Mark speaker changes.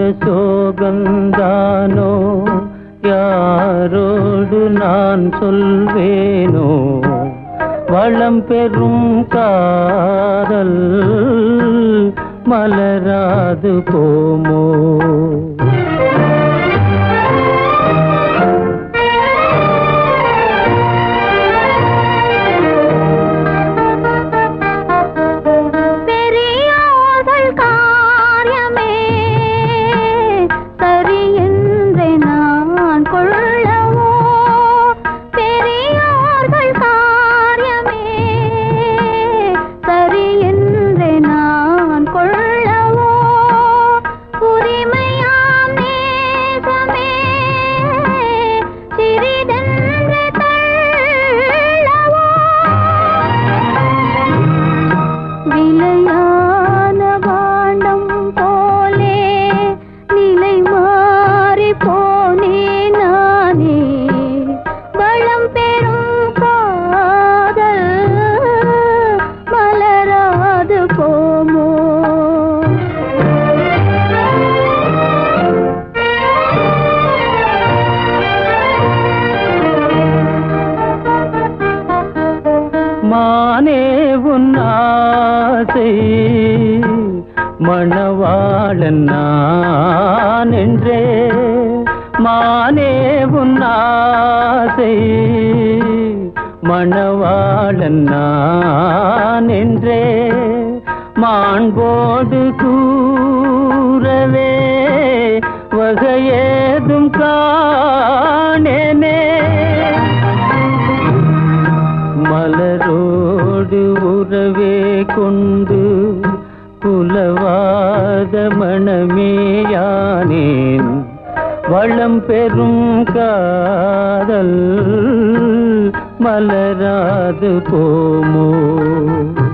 Speaker 1: சோகந்தானோ யாரோடு நான் சொல்வேனோ வளம் பெறும் காதல் மலராது போமோ
Speaker 2: பெரியோர்கள் காரியமே சரி என்று நான் கொள்ளவோ பெரியோர்கள் காரியமே சரி என்று நான் கொள்ளவோ உரிமையாம் நேசமே சிறிதென்று தள்ளவோ விலையான பாண்டம் போலே நிலை மாறி போனே நானே வளம் பெறும் காதல் மலராது போமோ
Speaker 1: மானே உன் ஆசை மணவாளன் நான் என்றே மானே உன் ஆசை மணவாளன் நான் என்றே மாண்போடு கூறவே வகையேதும் காணேனே மலரோடு உறவே கொண்டு புலவாத மணமேயானேன் வளம் பெறும் காதல் மலராது போமோ